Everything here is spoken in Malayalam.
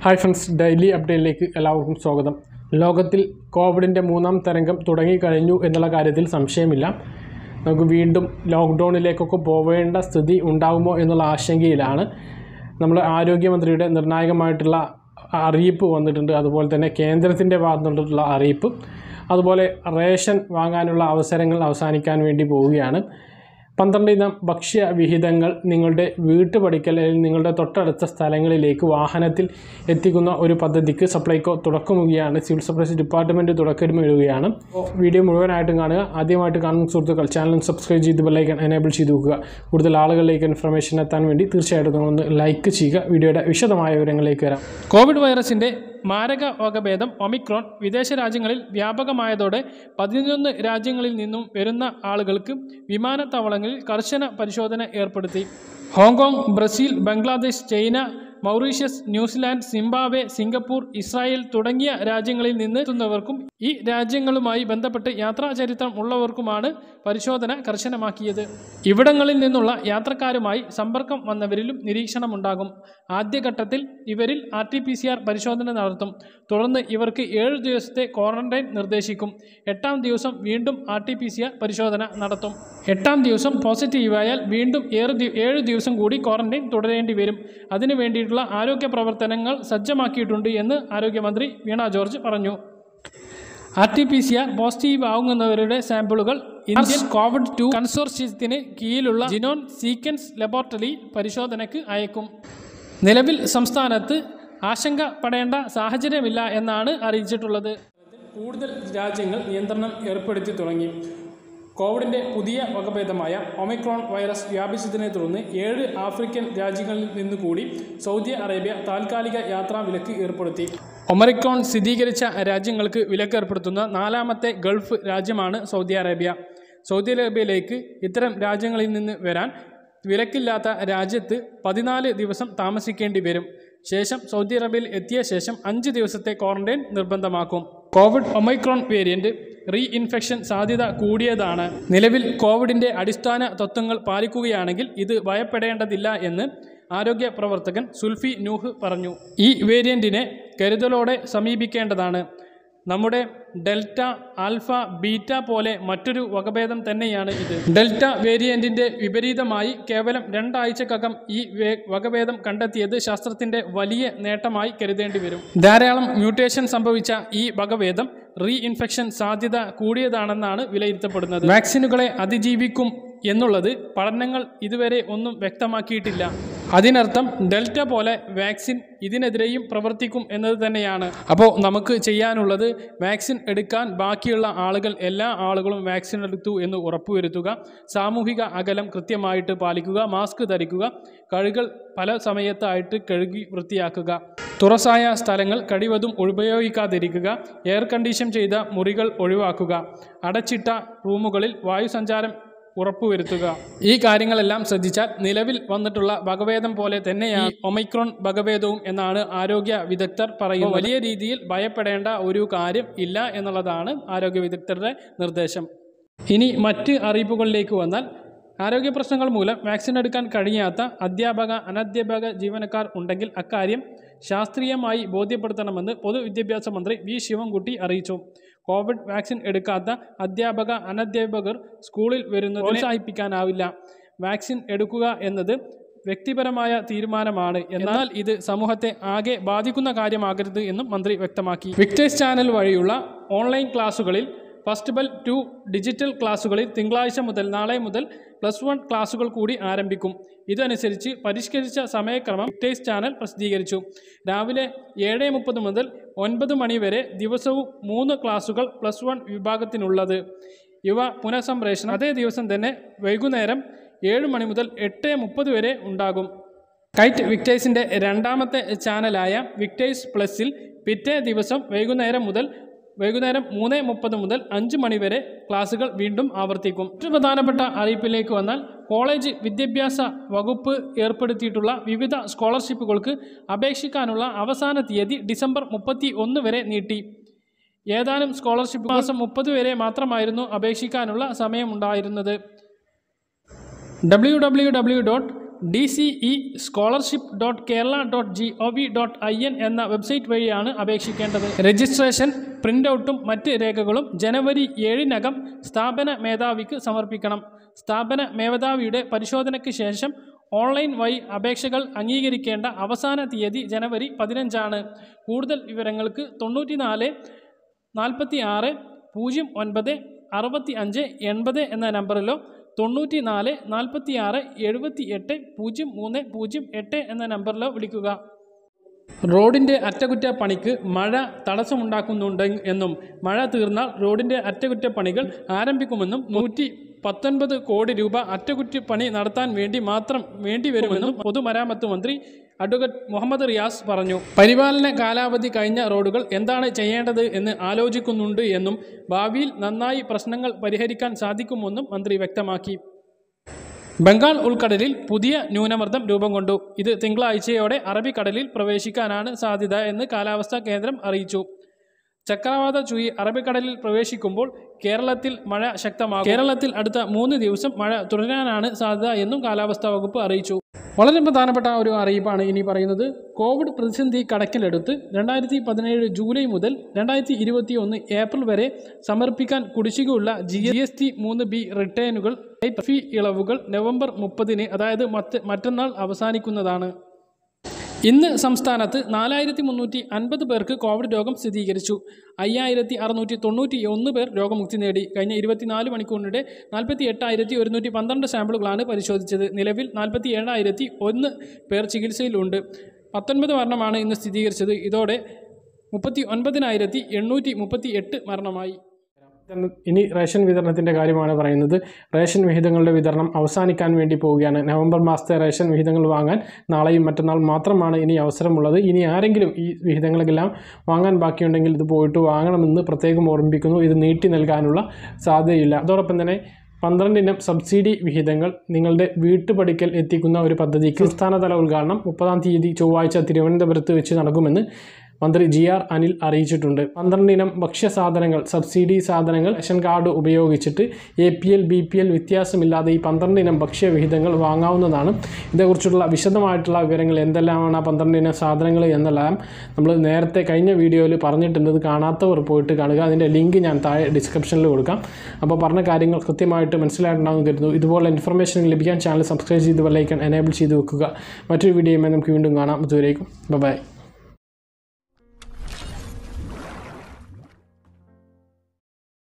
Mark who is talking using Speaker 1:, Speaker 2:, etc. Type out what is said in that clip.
Speaker 1: ഹായ് ഫ്രണ്ട്സ് ഡെയിലി അപ്ഡേറ്റിലേക്ക് എല്ലാവർക്കും സ്വാഗതം ലോകത്തിൽ കോവിഡിൻ്റെ മൂന്നാം തരംഗം തുടങ്ങിക്കഴിഞ്ഞു എന്നുള്ള കാര്യത്തിൽ സംശയമില്ല നമുക്ക് വീണ്ടും ലോക്ക്ഡൗണിലേക്കൊക്കെ പോവേണ്ട സ്ഥിതി ഉണ്ടാകുമോ എന്നുള്ള ആശങ്കയിലാണ് നമ്മൾ ആരോഗ്യമന്ത്രിയുടെ നിർണായകമായിട്ടുള്ള അറിയിപ്പ് വന്നിട്ടുണ്ട് അതുപോലെ തന്നെ കേന്ദ്രത്തിൻ്റെ ഭാഗത്തു നിന്നുള്ള അറിയിപ്പ് അതുപോലെ റേഷൻ വാങ്ങാനുള്ള അവസരങ്ങൾ അവസാനിക്കാൻ വേണ്ടി പോവുകയാണ് പന്ത്രണ്ട് ഇനം ഭക്ഷ്യ വിഹിതങ്ങൾ നിങ്ങളുടെ വീട്ടുപടിക്കൽ അല്ലെങ്കിൽ നിങ്ങളുടെ തൊട്ടടുത്ത സ്ഥലങ്ങളിലേക്ക് വാഹനത്തിൽ എത്തിക്കുന്ന ഒരു പദ്ധതിക്ക് സപ്ലൈകോ തുടക്കമിടുകയാണ് സിവിൽ സപ്ലൈസ് ഡിപ്പാർട്ട്മെൻറ്റ് തുടക്കമിടുകയാണ് അപ്പോൾ വീഡിയോ മുഴുവനായിട്ടും കാണുക ആദ്യമായിട്ട് കാണുന്ന സുഹൃത്തുക്കൾ ചാനൽ സബ്സ്ക്രൈബ് ചെയ്ത് ബെല്ലൈക്കൺ എനേബിൾ ചെയ്ത് വെക്കുക കൂടുതൽ ആളുകളിലേക്ക് ഇൻഫർമേഷൻ എത്താൻ വേണ്ടി തീർച്ചയായിട്ടും നിങ്ങളൊന്ന് ലൈക്ക് ചെയ്യുക വീഡിയോയുടെ വിശദമായ വിവരങ്ങളിലേക്ക് വരാം കോവിഡ് വൈറസിൻ്റെ മാരക വകഭേദം ഒമിക്രോൺ വിദേശ രാജ്യങ്ങളിൽ വ്യാപകമായതോടെ പതിനൊന്ന് രാജ്യങ്ങളിൽ നിന്നും വരുന്ന ആളുകൾക്ക് വിമാനത്താവളങ്ങളിൽ കർശന പരിശോധന ഏർപ്പെടുത്തി Hong Kong Brazil Bangladesh China Mauritius New Zealand Zimbabwe Singapore Israel തുടങ്ങിയ രാജ്യങ്ങളിൽ നിന്ന് എത്തുന്നവർക്കും ഈ രാജ്യങ്ങളുമായി ബന്ധപ്പെട്ട് യാത്രാ ചരിത്രം ഉള്ളവർക്കുമാണ് പരിശോധന കർശനമാക്കിയത് ഇവിടങ്ങളിൽ നിന്നുള്ള യാത്രക്കാരുമായി സമ്പർക്കം വന്നവരിലും നിരീക്ഷണമുണ്ടാകും ആദ്യഘട്ടത്തിൽ ഇവരിൽ R T P C R പരിശോധന നടത്തും തുടർന്ന് ഇവർക്ക് ഏഴ് ദിവസത്തെ ക്വാറന്റൈൻ നിർദ്ദേശിക്കും എട്ടാം ദിവസം വീണ്ടും R T P C R പരിശോധന നടത്തും എട്ടാം ദിവസം പോസിറ്റീവായാൽ വീണ്ടും ഏഴ് ദി- ഏഴ് ദിവസം കൂടി ക്വാറന്റൈൻ തുടരേണ്ടി വരും അതിനു വേണ്ടിയിട്ടുള്ള ആരോഗ്യ പ്രവർത്തനങ്ങൾ സജ്ജമാക്കിയിട്ടുണ്ട് എന്ന് ആരോഗ്യമന്ത്രി വീണ ജോർജ് പറഞ്ഞു R T P C R positive ആവുന്നവരുടെ സാമ്പിളുകൾ ഇന്ത്യൻ കോവിഡ് ടു കൺസോർഷ്യത്തിന് കീഴിലുള്ള ജിനോൺ സീക്വൻസ് ലബോറട്ടറി പരിശോധനയ്ക്ക് അയക്കും നിലവിൽ സംസ്ഥാനത്ത് ആശങ്കപ്പെടേണ്ട സാഹചര്യമില്ല എന്നാണ് അറിയിച്ചിട്ടുള്ളത് കൂടുതൽ രാജ്യങ്ങൾ നിയന്ത്രണം ഏർപ്പെടുത്തി തുടങ്ങി കോവിഡിൻ്റെ പുതിയ വകഭേദമായ ഒമിക്രോൺ വൈറസ് വ്യാപിച്ചതിനെ തുടർന്ന് ഏഴ് ആഫ്രിക്കൻ രാജ്യങ്ങളിൽ നിന്ന് കൂടി സൗദി അറേബ്യ താൽക്കാലിക യാത്രാ വിലക്ക് ഏർപ്പെടുത്തി ഒമറിക്രോൺ സ്ഥിരീകരിച്ച രാജ്യങ്ങൾക്ക് വിലക്ക് ഏർപ്പെടുത്തുന്ന നാലാമത്തെ ഗൾഫ് രാജ്യമാണ് സൗദി അറേബ്യ സൗദി അറേബ്യയിലേക്ക് ഇത്തരം രാജ്യങ്ങളിൽ നിന്ന് വരാൻ വിലക്കില്ലാത്ത രാജ്യത്ത് പതിനാല് ദിവസം താമസിക്കേണ്ടി വരും ശേഷം സൗദി അറേബ്യയിൽ എത്തിയ ശേഷം അഞ്ച് ദിവസത്തെ ക്വാറന്റൈൻ നിർബന്ധമാക്കും Covid omicron variant reinfection സാധ്യത കൂടിയതാണ് നിലവിൽ കോവിഡിന്റെ അടിസ്ഥാന തത്വങ്ങൾ പാലിക്കുകയാണെങ്കിൽ ഇത് ഭയപ്പെടേണ്ടതില്ല എന്ന് ആരോഗ്യ പ്രവർത്തകൻ സുൽഫി നൂഹ് പറഞ്ഞു ഈ വേരിയന്റിനെ കരുതലോടെ സമീപിക്കേണ്ടതാണ് നമ്മുടെ ഡെൽറ്റ ആൽഫ ബീറ്റ പോലെ മറ്റൊരു വകഭേദം തന്നെയാണ് ഇത് ഡെൽറ്റ വേരിയന്റിന്റെ വിപരീതമായി കേവലം രണ്ടാഴ്ചക്കകം ഈ വേ- വകഭേദം കണ്ടെത്തിയത് ശാസ്ത്രത്തിന്റെ വലിയ നേട്ടമായി കരുതേണ്ടി വരും ധാരാളം മ്യൂട്ടേഷൻ സംഭവിച്ച ഈ വകഭേദം റീ ഇൻഫെക്ഷൻ സാധ്യത കൂടിയതാണെന്നാണ് വിലയിരുത്തപ്പെടുന്നത് വാക്സിനുകളെ അതിജീവിക്കും എന്നുള്ളത് പഠനങ്ങൾ ഇതുവരെ ഒന്നും വ്യക്തമാക്കിയിട്ടില്ല അതിനർത്ഥം ഡെൽറ്റ പോലെ വാക്സിൻ ഇതിനെതിരെയും പ്രവർത്തിക്കും എന്നത് തന്നെയാണ് അപ്പോൾ നമുക്ക് ചെയ്യാനുള്ളത് വാക്സിൻ എടുക്കാൻ ബാക്കിയുള്ള ആളുകൾ എല്ലാ ആളുകളും വാക്സിൻ എടുത്തു എന്ന് ഉറപ്പുവരുത്തുക സാമൂഹിക അകലം കൃത്യമായിട്ട് പാലിക്കുക മാസ്ക് ധരിക്കുക കഴുകൾ പല സമയത്തായിട്ട് കഴുകി വൃത്തിയാക്കുക തുറസായ സ്ഥലങ്ങൾ കഴിവതും ഉപയോഗിക്കാതിരിക്കുക എയർ കണ്ടീഷൻ ചെയ്ത മുറികൾ ഒഴിവാക്കുക അടച്ചിട്ട റൂമുകളിൽ വായുസഞ്ചാരം ഉറപ്പുവരുത്തുക ഈ കാര്യങ്ങളെല്ലാം ശ്രദ്ധിച്ചാൽ നിലവിൽ വന്നിട്ടുള്ള വകഭേദം പോലെ തന്നെയാണ് ഒമൈക്രോൺ വകഭേദവും എന്നാണ് ആരോഗ്യ വിദഗ്ധർ പറയുന്നത് വലിയ രീതിയിൽ ഭയപ്പെടേണ്ട ഒരു കാര്യം ഇല്ല എന്നുള്ളതാണ് ആരോഗ്യ വിദഗ്ധരുടെ നിർദ്ദേശം ഇനി മറ്റ് അറിയിപ്പുകളിലേക്ക് വന്നാൽ ആരോഗ്യ പ്രശ്നങ്ങൾ മൂലം വാക്സിൻ എടുക്കാൻ കഴിയാത്ത അധ്യാപക അനധ്യാപക ജീവനക്കാർ ഉണ്ടെങ്കിൽ അക്കാര്യം ശാസ്ത്രീയമായി ബോധ്യപ്പെടുത്തണമെന്ന് പൊതുവിദ്യാഭ്യാസ മന്ത്രി വി ശിവൻകുട്ടി അറിയിച്ചു കോവിഡ് വാക്സിൻ എടുക്കാത്ത അധ്യാപക അനധ്യാപകർ സ്കൂളിൽ വരുന്നത് പ്രോത്സാഹിപ്പിക്കാനാവില്ല വാക്സിൻ എടുക്കുക എന്നത് വ്യക്തിപരമായ തീരുമാനമാണ് എന്നാൽ ഇത് സമൂഹത്തെ ആകെ ബാധിക്കുന്ന കാര്യമാകരുത് എന്നും മന്ത്രി വ്യക്തമാക്കി വിക്ടേഴ്സ് ചാനൽ വഴിയുള്ള ഓൺലൈൻ ക്ലാസുകളിൽ ഫസ്റ്റ് ബെൽ ടു ഡിജിറ്റൽ ക്ലാസുകളിൽ തിങ്കളാഴ്ച മുതൽ നാളെ മുതൽ പ്ലസ് വൺ ക്ലാസുകൾ കൂടി ആരംഭിക്കും ഇതനുസരിച്ച് പരിഷ്കരിച്ച സമയക്രമം വിക്ടേഴ്സ് ചാനൽ പ്രസിദ്ധീകരിച്ചു രാവിലെ ഏഴ് മുപ്പത് മുതൽ ഒൻപത് മണി വരെ ദിവസവും മൂന്ന് ക്ലാസുകൾ പ്ലസ് വൺ വിഭാഗത്തിനുള്ളത് ഇവ പുനഃസംപ്രേഷണം അതേ ദിവസം തന്നെ വൈകുന്നേരം ഏഴ് മണി മുതൽ എട്ട് മുപ്പത് വരെ ഉണ്ടാകും കൈറ്റ് വിക്ടേഴ്സിൻ്റെ രണ്ടാമത്തെ ചാനലായ വിക്ടേഴ്സ് പ്ലസിൽ പിറ്റേ ദിവസം വൈകുന്നേരം മുതൽ വൈകുന്നേരം മൂന്ന് മുപ്പത് മുതൽ അഞ്ച് മണി വരെ ക്ലാസുകൾ വീണ്ടും ആവർത്തിക്കും മറ്റു പ്രധാനപ്പെട്ട അറിയിപ്പിലേക്ക് വന്നാൽ കോളേജ് വിദ്യാഭ്യാസ വകുപ്പ് ഏർപ്പെടുത്തിയിട്ടുള്ള വിവിധ സ്കോളർഷിപ്പുകൾക്ക് അപേക്ഷിക്കാനുള്ള അവസാന തീയതി ഡിസംബർ മുപ്പത്തി ഒന്ന് വരെ നീട്ടി ഏതാനും സ്കോളർഷിപ്പ് മാസം മുപ്പത് വരെ മാത്രമായിരുന്നു അപേക്ഷിക്കാനുള്ള സമയമുണ്ടായിരുന്നത് W W W dot D C E scholarship dot Kerala dot G O V dot I N എന്ന വെബ്സൈറ്റ് വഴിയാണ് അപേക്ഷിക്കേണ്ടത് രജിസ്ട്രേഷൻ പ്രിൻ്റൗട്ടും മറ്റ് രേഖകളും ജനുവരി ഏഴിനകം സ്ഥാപന മേധാവിക്ക് സമർപ്പിക്കണം സ്ഥാപന മേധാവിയുടെ പരിശോധനയ്ക്ക് ശേഷം ഓൺലൈൻ വഴി അപേക്ഷകൾ അംഗീകരിക്കേണ്ട അവസാന തീയതി ജനുവരി പതിനഞ്ചാണ് കൂടുതൽ വിവരങ്ങൾക്ക് തൊണ്ണൂറ്റിനാല് നാൽപ്പത്തി ആറ് പൂജ്യം ഒൻപത് അറുപത്തി അഞ്ച് എൺപത് എന്ന നമ്പറിലോ തൊണ്ണൂറ്റി നാല് നാൽപ്പത്തി ആറ് എഴുപത്തി എട്ട് പൂജ്യം മൂന്ന് പൂജ്യം എട്ട് എന്ന നമ്പറിലോ വിളിക്കുക റോഡിൻ്റെ അറ്റകുറ്റപ്പണിക്ക് മഴ തടസ്സമുണ്ടാക്കുന്നുണ്ട് എന്നും മഴ തീർന്നാൽ റോഡിൻ്റെ അറ്റകുറ്റപ്പണികൾ ആരംഭിക്കുമെന്നും നൂറ്റി പത്തൊൻപത് കോടി രൂപ അറ്റകുറ്റപ്പണി നടത്താൻ വേണ്ടി മാത്രം വേണ്ടിവരുമെന്നും പൊതുമരാമത്ത് മന്ത്രി അഡ്വക്കേറ്റ് മുഹമ്മദ് റിയാസ് പറഞ്ഞു പരിപാലന കാലാവധി കഴിഞ്ഞ റോഡുകൾ എന്താണ് ചെയ്യേണ്ടത് എന്ന് ആലോചിക്കുന്നുണ്ട് എന്നും ഭാവിയിൽ നന്നായി പ്രശ്നങ്ങൾ പരിഹരിക്കാൻ സാധിക്കുമെന്നും മന്ത്രി വ്യക്തമാക്കി ബംഗാൾ ഉൾക്കടലിൽ പുതിയ ന്യൂനമർദ്ദം രൂപം കൊണ്ടു ഇത് തിങ്കളാഴ്ചയോടെ അറബിക്കടലിൽ പ്രവേശിക്കാനാണ് സാധ്യത എന്ന് കാലാവസ്ഥാ കേന്ദ്രം അറിയിച്ചു ചക്രവാത ചുഴി അറബിക്കടലിൽ പ്രവേശിക്കുമ്പോൾ കേരളത്തിൽ മഴ ശക്തമാകും കേരളത്തിൽ അടുത്ത മൂന്ന് ദിവസം മഴ തുടരാനാണ് സാധ്യത എന്നും കാലാവസ്ഥാ വകുപ്പ് അറിയിച്ചു വളരെ പ്രധാനപ്പെട്ട ഒരു അറിയിപ്പാണ് ഇനി പറയുന്നത് കോവിഡ് പ്രതിസന്ധി കണക്കിലെടുത്ത് രണ്ടായിരത്തി പതിനേഴ് ജൂലൈ മുതൽ രണ്ടായിരത്തി ഇരുപത്തി ഒന്ന് ഏപ്രിൽ വരെ സമർപ്പിക്കാൻ കുടിശ്ശികയുള്ള ജി എസ് ടി മൂന്ന് ബി റിട്ടേണുകൾ ഫീ ഇളവുകൾ നവംബർ മുപ്പതിന് അതായത് മറ്റ് മറ്റന്നാൾ അവസാനിക്കുന്നതാണ് ഇന്ന് സംസ്ഥാനത്ത് നാലായിരത്തി മുന്നൂറ്റി അൻപത് പേർക്ക് കോവിഡ് രോഗം സ്ഥിരീകരിച്ചു അയ്യായിരത്തി അറുന്നൂറ്റി തൊണ്ണൂറ്റി ഒന്ന് പേർ രോഗമുക്തി നേടി കഴിഞ്ഞ ഇരുപത്തിനാല് മണിക്കൂറിനിടെ നാൽപ്പത്തി എട്ടായിരത്തി ഒരുന്നൂറ്റി പന്ത്രണ്ട് സാമ്പിളുകളാണ് പരിശോധിച്ചത് നിലവിൽ നാൽപ്പത്തി ഏഴായിരത്തി ഒന്ന് പേർ ചികിത്സയിലുണ്ട് പത്തൊൻപത് മരണമാണ് ഇന്ന് സ്ഥിരീകരിച്ചത് ഇതോടെ മുപ്പത്തി ഒൻപതിനായിരത്തി എണ്ണൂറ്റി മുപ്പത്തി എട്ട് മരണമായി ഇനി റേഷൻ വിതരണത്തിൻ്റെ കാര്യമാണ് പറയുന്നത് റേഷൻ വിഹിതങ്ങളുടെ വിതരണം അവസാനിക്കാൻ വേണ്ടി പോവുകയാണ് നവംബർ മാസത്തെ റേഷൻ വിഹിതങ്ങൾ വാങ്ങാൻ നാളെയും മറ്റന്നാൾ മാത്രമാണ് ഇനി അവസരമുള്ളത് ഇനി ആരെങ്കിലും ഈ വിഹിതങ്ങളെല്ലാം വാങ്ങാൻ ബാക്കിയുണ്ടെങ്കിൽ ഇത് പോയിട്ട് വാങ്ങണമെന്ന് പ്രത്യേകം ഓർമ്മിപ്പിക്കുന്നു ഇത് നീട്ടി നൽകാനുള്ള സാധ്യതയില്ല അതോടൊപ്പം തന്നെ പന്ത്രണ്ടിനം സബ്സിഡി വിഹിതങ്ങൾ നിങ്ങളുടെ വീട്ടുപടിക്കൽ എത്തിക്കുന്ന ഒരു പദ്ധതിക്ക് സംസ്ഥാനതല ഉദ്ഘാടനം മുപ്പതാം തീയതി ചൊവ്വാഴ്ച തിരുവനന്തപുരത്ത് വെച്ച് നടക്കുമെന്ന് മന്ത്രി ജി ആർ അനിൽ അറിയിച്ചിട്ടുണ്ട് പന്ത്രണ്ടിനം ഭക്ഷ്യസാധനങ്ങൾ സബ്സിഡി സാധനങ്ങൾ റേഷൻ കാർഡ് ഉപയോഗിച്ചിട്ട് A P L B P L വ്യത്യാസമില്ലാതെ ഈ പന്ത്രണ്ടിനം ഭക്ഷ്യവിഹിതങ്ങൾ വാങ്ങാവുന്നതാണ് ഇതേക്കുറിച്ചുള്ള വിശദമായിട്ടുള്ള വിവരങ്ങൾ എന്തെല്ലാമാണ് ആ പന്ത്രണ്ടിനം സാധനങ്ങൾ എന്നെല്ലാം നമ്മൾ നേരത്തെ കഴിഞ്ഞ വീഡിയോയിൽ പറഞ്ഞിട്ടുണ്ട് ഇത് കാണാത്തവർ പോയിട്ട് കാണുക അതിൻ്റെ ലിങ്ക് ഞാൻ താഴെ ഡിസ്ക്രിപ്ഷനിൽ കൊടുക്കാം അപ്പോൾ പറഞ്ഞ കാര്യങ്ങൾ കൃത്യമായിട്ട് മനസ്സിലായിട്ടുണ്ടാകും കരുതുന്നു ഇതുപോലെ ഇൻഫർമേഷൻ ലഭിക്കാൻ ചാനൽ സബ്സ്ക്രൈബ് ചെയ്ത് ബെല്ലൈക്കൺ എനേബിൾ ചെയ്ത് വെക്കുക മറ്റൊരു വീഡിയോയുമായി നമുക്ക് വീണ്ടും കാണാം ഇതുവരേക്കും ബൈ